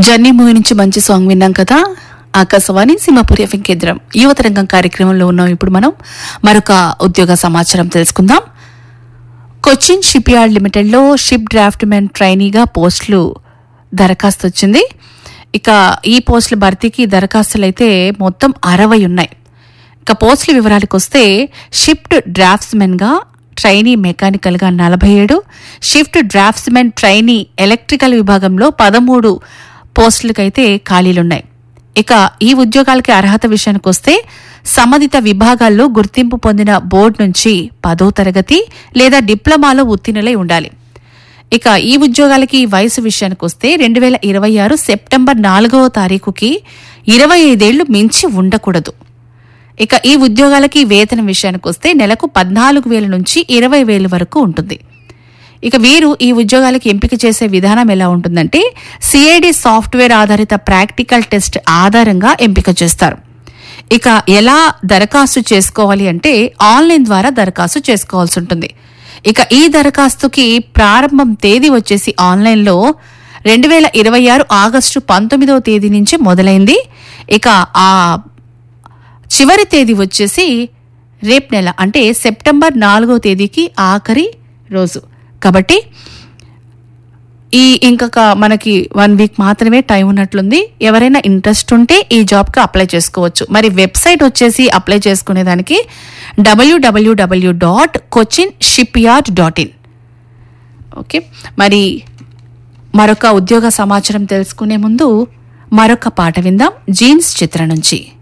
journey movie నుంచి మంచి song విన్నాం కదా ఆకాశవాణి సింహపురి ఎఫ్ఎం కేంద్రం యువతరంగం కార్యక్రమంలో ఉన్నాం ఇప్పుడు మనం మరొక ఉద్యోగ సమాచారం తెలుసుకుందాం కొచ్చిన్ షిప్ యార్డ్ లిమిటెడ్లో షిప్ డ్రాఫ్ట్ మెన్ ట్రైనీగా పోస్టులు దరఖాస్తు వచ్చింది ఇక ఈ పోస్టుల భర్తీకి దరఖాస్తులు అయితే మొత్తం అరవై ఉన్నాయి ఇక పోస్టుల వివరాలకు వస్తే షిఫ్ట్ డ్రాఫ్ట్స్మెన్గా ట్రైనీ మెకానికల్గా నలభై ఏడు షిఫ్ట్ డ్రాఫ్ట్స్మెన్ ట్రైనీ ఎలక్ట్రికల్ విభాగంలో పదమూడు పోస్టులకైతే ఖాళీలున్నాయి ఇక ఈ ఉద్యోగాలకి అర్హత విషయానికి వస్తే సంబంధిత విభాగాల్లో గుర్తింపు పొందిన బోర్డు నుంచి పదో తరగతి లేదా డిప్లొమాలో ఉత్తీర్ణులై ఉండాలి ఇక ఈ ఉద్యోగాలకి వయసు విషయానికి వస్తే రెండు వేల ఇరవై ఆరు సెప్టెంబర్ నాలుగవ తారీఖుకి ఇరవై ఐదేళ్లు మించి ఉండకూడదు ఇక ఈ ఉద్యోగాలకి వేతనం విషయానికి వస్తే నెలకు పద్నాలుగు వేల నుంచి ఇరవై వేలు వరకు ఉంటుంది ఇక వీరు ఈ ఉద్యోగాలకి ఎంపిక చేసే విధానం ఎలా ఉంటుందంటే సిఐడి సాఫ్ట్వేర్ ఆధారిత ప్రాక్టికల్ టెస్ట్ ఆధారంగా ఎంపిక చేస్తారు ఇక ఎలా దరఖాస్తు చేసుకోవాలి అంటే ఆన్లైన్ ద్వారా దరఖాస్తు చేసుకోవాల్సి ఉంటుంది ఇక ఈ దరఖాస్తుకి ప్రారంభం తేదీ వచ్చేసి ఆన్లైన్లో రెండు వేల ఇరవై ఆరు ఆగస్టు పంతొమ్మిదవ తేదీ నుంచి మొదలైంది ఇక ఆ చివరి తేదీ వచ్చేసి రేపు నెల అంటే సెప్టెంబర్ నాలుగో తేదీకి ఆఖరి రోజు కాబట్టి ఈ ఇంకొక మనకి వన్ వీక్ మాత్రమే టైం ఉన్నట్లుంది ఎవరైనా ఇంట్రెస్ట్ ఉంటే ఈ జాబ్కి అప్లై చేసుకోవచ్చు మరి వెబ్సైట్ వచ్చేసి అప్లై చేసుకునేదానికి WWW dot Cochin shipyard dot in okay మరి మరొక ఉద్యోగ సమాచారం తెలుసుకునే ముందు మరొక పాట విందాం జీన్స్ చిత్రం నుంచి